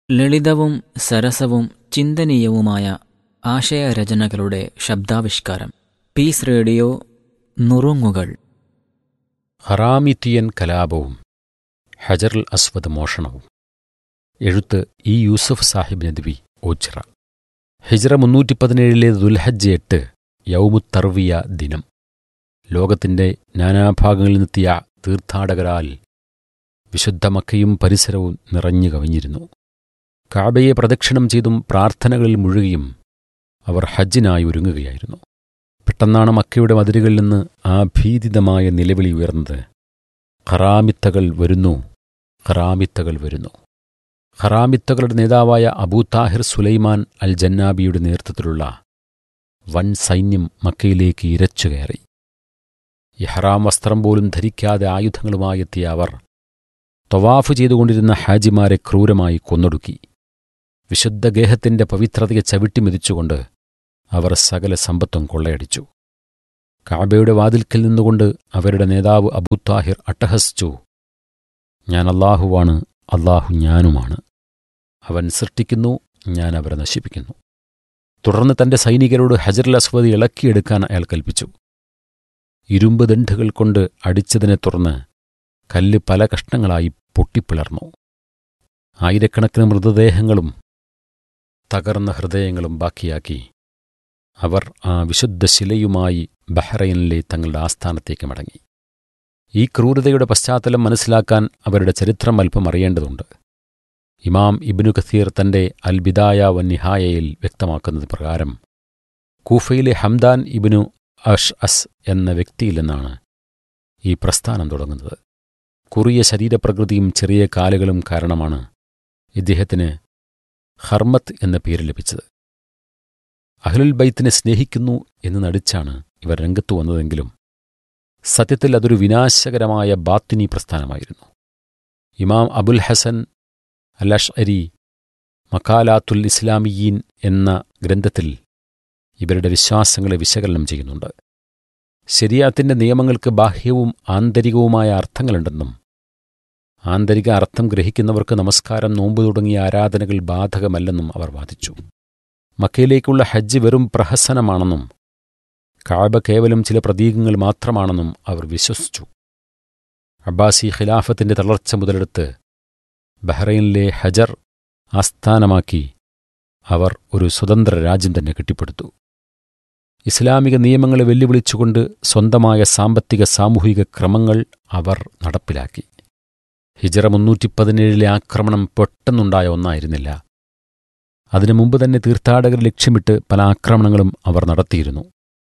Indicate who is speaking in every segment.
Speaker 1: ലളിതവും സരസവും ചിന്തനീയവുമായ ആശയരചനകളുടെ ശബ്ദാവിഷ്കാരം piece radio നുറുങ്ങുകൾ
Speaker 2: ഹറാമിത്തിയൻ കലാപവും ഹജറുൽ അസ്വദ് മോഷണവും എഴുത്ത് ഇ യൂസഫ് സാഹിബ് നദ്വി ഓച്ചിറ ഹിജ്റ മുന്നൂറ്റി പതിനേഴിലെ ദുൽഹജ്ജ് എട്ട് യൗമുത്തർവിയ ദിനം ലോകത്തിന്റെ നാനാഭാഗങ്ങളിൽ നിന്നെത്തിയ തീർത്ഥാടകരാൽ വിശുദ്ധ മക്കയും പരിസരവും നിറഞ്ഞു കവിഞ്ഞിരുന്നു കാബയെ പ്രദക്ഷിണം ചെയ്തും പ്രാർത്ഥനകളിൽ മുഴുകിയും അവർ ഹജ്ജിനായി ഒരുങ്ങുകയായിരുന്നു പെട്ടെന്നാണ് മക്കയുടെ മതിലുകളിൽ നിന്ന് ആ ഭീതിതമായ നിലവിളി ഉയർന്നത് ഖറാമിത്തകൾ വരുന്നു ഖറാമിത്തകൾ വരുന്നു ഖറാമിത്തകളുടെ നേതാവായ അബൂ താഹിർ സുലൈമാൻ അൽ ജന്നാബിയുടെ നേതൃത്വത്തിലുള്ള വൻ സൈന്യം മക്കയിലേക്ക് ഇരച്ചു കയറി ഇഹ്റാം വസ്ത്രം പോലും ധരിക്കാതെ ആയുധങ്ങളുമായി എത്തിയ അവർ തൊവാഫ് ചെയ്തുകൊണ്ടിരുന്ന ഹാജിമാരെ ക്രൂരമായി കൊന്നൊടുക്കി വിശുദ്ധ ഗേഹത്തിന്റെ പവിത്രതയെ ചവിട്ടിമെതിച്ചുകൊണ്ട് അവർ സകല സമ്പത്തും കൊള്ളയടിച്ചു കാബയുടെ വാതിൽക്കൽ നിന്നുകൊണ്ട് അവരുടെ നേതാവ് അബൂത്താഹിർ അട്ടഹസിച്ചു ഞാൻ അള്ളാഹുവാണ് അള്ളാഹു ഞാനുമാണ് അവൻ സൃഷ്ടിക്കുന്നു ഞാൻ അവരെ നശിപ്പിക്കുന്നു തുടർന്ന് തന്റെ സൈനികരോട് ഹജറുൽ അസ്വദ് ഇളക്കിയെടുക്കാൻ അയാൾ കൽപ്പിച്ചു ഇരുമ്പ് ദണ്ഡുകൾ കൊണ്ട് അടിച്ചതിനെ തുടർന്ന് കല്ല് പല കഷ്ണങ്ങളായി പൊട്ടിപ്പിളർന്നു ആയിരക്കണക്കിന് മൃതദേഹങ്ങളും തകർന്ന ഹൃദയങ്ങളും ബാക്കിയാക്കി അവർ ആ വിശുദ്ധ ശിലയുമായി ബഹ്റൈനിലെ തങ്ങളുടെ ആസ്ഥാനത്തേക്ക് മടങ്ങി ഈ ക്രൂരതയുടെ പശ്ചാത്തലം മനസ്സിലാക്കാൻ അവരുടെ ചരിത്രം അല്പം അറിയേണ്ടതുണ്ട് ഇമാം ഇബ്നു കസീർ തന്റെ അൽ ബിദായ വന്നിഹായയിൽ വ്യക്തമാക്കുന്നത് പ്രകാരം കൂഫയിലെ ഹംദാൻ ഇബ്നു അഷ് അസ് എന്ന വ്യക്തിയിൽ നിന്നാണ് ഈ പ്രസ്ഥാനം തുടങ്ങുന്നത് കുറിയ ശരീരപ്രകൃതിയും ചെറിയ കാലുകളും കാരണമാണ് ഇദ്ദേഹത്തിന് ഹർമത്ത് എന്ന പേര് ലഭിച്ചത് അഹ്ലുൽ ബൈത്തിനെ സ്നേഹിക്കുന്നു എന്ന് നടിച്ചാണ് ഇവർ രംഗത്തു വന്നതെങ്കിലും സത്യത്തിൽ അതൊരു വിനാശകരമായ ബാത്തിനി പ്രസ്ഥാനമായിരുന്നു ഇമാം അബുൽ ഹസൻ അലഷ് അരി മക്കാലാത്തുൽ ഇസ്ലാമിയീൻ എന്ന ഗ്രന്ഥത്തിൽ ഇവരുടെ വിശ്വാസങ്ങളെ വിശകലനം ചെയ്യുന്നുണ്ട് ശരിയാത്തിന്റെ നിയമങ്ങൾക്ക് ബാഹ്യവും ആന്തരികവുമായ അർത്ഥങ്ങളുണ്ടെന്നും ആന്തരിക അർത്ഥം ഗ്രഹിക്കുന്നവർക്ക് നമസ്കാരം നോമ്പ് തുടങ്ങിയ ആരാധനകൾ ബാധകമല്ലെന്നും അവർ വാദിച്ചു മക്കയിലേക്കുള്ള ഹജ്ജ് വെറും പ്രഹസനമാണെന്നും കാബ കേവലം ചില പ്രതീകങ്ങൾ മാത്രമാണെന്നും അവർ വിശ്വസിച്ചു അബ്ബാസി ഖിലാഫത്തിന്റെ തളർച്ച മുതലെടുത്ത് ബഹ്റൈനിലെ ഹജർ ആസ്ഥാനമാക്കി അവർ ഒരു സ്വതന്ത്ര രാജ്യം തന്നെ കെട്ടിപ്പടുത്തു ഇസ്ലാമിക നിയമങ്ങളെ വെല്ലുവിളിച്ചുകൊണ്ട് സ്വന്തമായ സാമ്പത്തിക സാമൂഹിക ക്രമങ്ങൾ അവർ നടപ്പിലാക്കി ഹിജറ മുന്നൂറ്റി പതിനേഴിലെ ആക്രമണം പെട്ടെന്നുണ്ടായ ഒന്നായിരുന്നില്ല അതിനു മുമ്പ് തന്നെ തീർത്ഥാടകർ ലക്ഷ്യമിട്ട് പല ആക്രമണങ്ങളും അവർ നടത്തിയിരുന്നു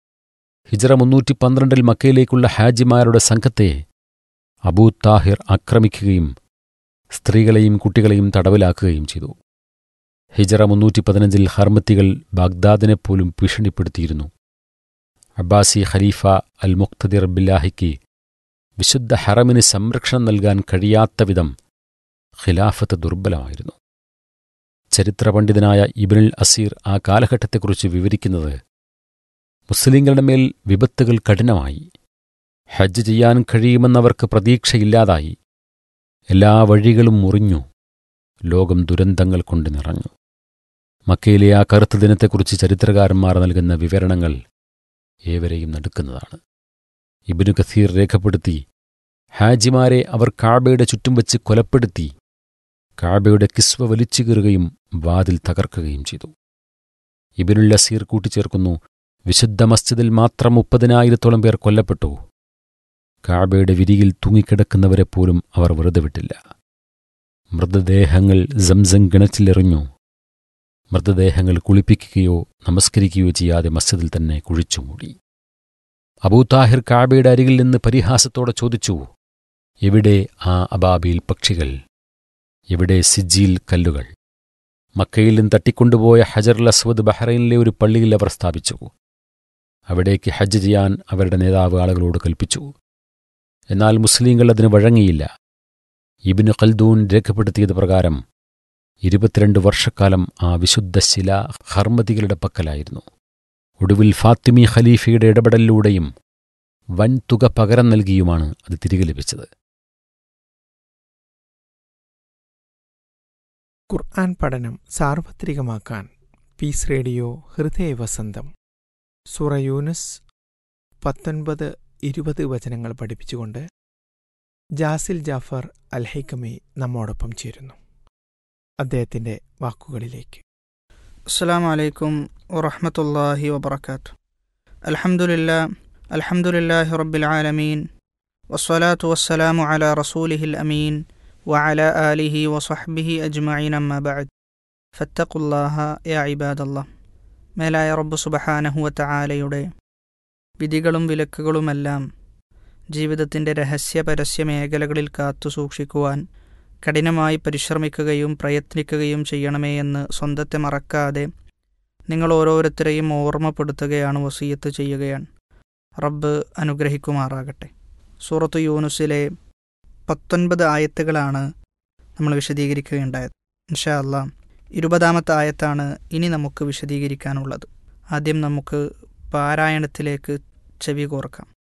Speaker 2: ഹിജറ മുന്നൂറ്റി പന്ത്രണ്ടിൽ മക്കയിലേക്കുള്ള ഹാജിമാരുടെ സംഘത്തെ അബൂ താഹിർ ആക്രമിക്കുകയും സ്ത്രീകളെയും കുട്ടികളെയും തടവിലാക്കുകയും ചെയ്തു ഹിജറ മുന്നൂറ്റി പതിനഞ്ചിൽ ഹർമത്തികൾ ബാഗ്ദാദിനെപ്പോലും ഭീഷണിപ്പെടുത്തിയിരുന്നു അബ്ബാസി ഖലീഫ അൽ മുഖ്തദിർ ബില്ലാഹിക്ക് വിശുദ്ധ ഹറമിന് സംരക്ഷണം നൽകാൻ കഴിയാത്ത വിധം ഖിലാഫത്ത് ദുർബലമായിരുന്നു ചരിത്രപണ്ഡിതനായ ഇബിനുൽ അസീർ ആ കാലഘട്ടത്തെക്കുറിച്ച് വിവരിക്കുന്നത് മുസ്ലിങ്ങളുടെ മേൽ വിപത്തുകൾ കഠിനമായി ഹജ്ജ് ചെയ്യാൻ കഴിയുമെന്നവർക്ക് പ്രതീക്ഷയില്ലാതായി എല്ലാ വഴികളും മുറിഞ്ഞു ലോകം ദുരന്തങ്ങൾ കൊണ്ട് നിറഞ്ഞു മക്കയിലെ ആ കറുത്ത ദിനത്തെക്കുറിച്ച് ചരിത്രകാരന്മാർ നൽകുന്ന വിവരണങ്ങൾ ഏവരെയും നടുക്കുന്നതാണ് ഇബിനു കസീർ രേഖപ്പെടുത്തി ഹാജിമാരെ അവർ കാബയുടെ ചുറ്റും വെച്ച് കൊലപ്പെടുത്തി കാബയുടെ കിസ്വ വലിച്ചു കീറുകയും വാതിൽ തകർക്കുകയും ചെയ്തു ഇബിനുൽ അസീർ കൂട്ടിച്ചേർക്കുന്നു വിശുദ്ധ മസ്ജിദിൽ മാത്രം മുപ്പതിനായിരത്തോളം പേർ കൊല്ലപ്പെട്ടു കാബയുടെ വിരിയിൽ തൂങ്ങിക്കിടക്കുന്നവരെ പോലും അവർ വെറുതെ വിട്ടില്ല മൃതദേഹങ്ങൾ സംസം കിണറ്റിലെറിഞ്ഞു മൃതദേഹങ്ങൾ കുളിപ്പിക്കുകയോ നമസ്കരിക്കുകയോ ചെയ്യാതെ മസ്ജിദിൽ തന്നെ കുഴിച്ചുമൂടി അബൂതാഹിർ കാബയുടെ അരികിൽ നിന്ന് പരിഹാസത്തോടെ ചോദിച്ചു എവിടെ ആ അബാബിയിൽ പക്ഷികൾ എവിടെ സിജ്ജിയിൽ കല്ലുകൾ മക്കയിൽ നിന്ന് തട്ടിക്കൊണ്ടുപോയ ഹജറുൽ അസ്വദ് ബഹ്റൈനിലെ ഒരു പള്ളിയിൽ അവർ സ്ഥാപിച്ചു അവിടേക്ക് ഹജ്ജ് ചെയ്യാൻ അവരുടെ നേതാവ് ആളുകളോട് കൽപ്പിച്ചു എന്നാൽ മുസ്ലിങ്ങൾ അതിന് വഴങ്ങിയില്ല ഇബിന് ഖൽദൂൻ രേഖപ്പെടുത്തിയത് പ്രകാരം ഇരുപത്തിരണ്ട് വർഷക്കാലം ആ വിശുദ്ധ ശില ഹർമതികളുടെ പക്കലായിരുന്നു ഒടുവിൽ ഫാത്തിമി ഖലീഫയുടെ ഇടപെടലിലൂടെയും വൻ തുക പകരം നൽകിയുമാണ് അത് തിരികെ ലഭിച്ചത്
Speaker 3: ഖുർആൻ പഠനം സാർവത്രികമാക്കാൻ പീസ് റേഡിയോ ഹൃദയവസന്തം സൂറ യൂനുസ് പത്തൊൻപത് ഇരുപത് വചനങ്ങൾ പഠിപ്പിച്ചുകൊണ്ട് ജാസിൽ ജാഫർ അൽഹൈക്കമി നമ്മോടൊപ്പം ചേരുന്നു അദ്ദേഹത്തിന്റെ വാക്കുകളിലേക്ക്
Speaker 4: അസ്സാം വലൈക്കും വറഹമത്തല്ലാഹി വബർക്കാത്തു അൽഹംദുലില്ലാ അൽഹംദുലില്ലാഹി റബ്ബിൽ ആലമീൻ വസ്സലാത്തു വസ്സലാമു അലാ റസൂലിഹിൽ അമീൻ വഅല ആലിഹി വസഹ്ബിഹി അജ്മഈൻ അമ്മാ ബഅദ് ഫത്തഖുല്ലാഹ യാ ഇബാദല്ലാഹ് മേലായ റബ്ബ് സുബ്ഹാനഹു വതആലയുടെ വിധികളും വിലക്കുകളുമെല്ലാം ജീവിതത്തിൻ്റെ രഹസ്യ പരസ്യ മേഖലകളിൽ കാത്തു സൂക്ഷിക്കുവാൻ കഠിനമായി പരിശ്രമിക്കുകയും പ്രയത്നിക്കുകയും ചെയ്യണമേ എന്ന് സ്വന്തത്തെ മറക്കാതെ നിങ്ങൾ ഓരോരുത്തരെയും ഓർമ്മപ്പെടുത്തുകയാണ് വസീയത്ത് ചെയ്യുകയാണ് റബ്ബ് അനുഗ്രഹിക്കുമാറാകട്ടെ സൂറത്ത് യൂനുസിലെ പത്തൊൻപത് ആയത്തുകളാണ് നമ്മൾ വിശദീകരിക്കുകയുണ്ടായത് ഇൻഷാ അല്ലാ ഇരുപതാമത്തെ ആയത്താണ് ഇനി നമുക്ക് വിശദീകരിക്കാനുള്ളത് ആദ്യം നമുക്ക് പാരായണത്തിലേക്ക് ചെവി കോർക്കാം